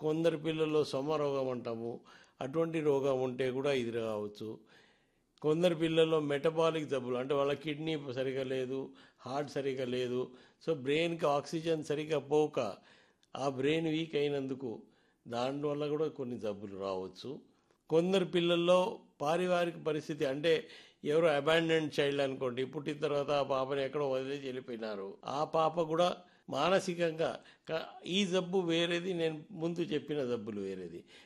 కొందరు పిల్లల్లో సొమ రోగం అంటాము అటువంటి రోగం ఉంటే కూడా ఇది రావచ్చు కొందరు పిల్లల్లో మెటబాలిక్ జబ్బులు అంటే వాళ్ళ కిడ్నీ సరిగా లేదు హార్ట్ సరిగా లేదు సో బ్రెయిన్కి ఆక్సిజన్ సరిగా పోక ఆ బ్రెయిన్ వీక్ అయినందుకు దానివల్ల కూడా కొన్ని జబ్బులు రావచ్చు కొందరు పిల్లల్లో పారివారిక పరిస్థితి అంటే ఎవరో అబాండెంట్ చైల్డ్ అనుకోండి పుట్టిన తర్వాత ఆ పాపని ఎక్కడో వదిలేసి వెళ్ళిపోయినారు ఆ పాప కూడా మానసికంగా క- ఈ జబ్బు వేరేది నేను ముందు చెప్పిన జబ్బులు వేరేది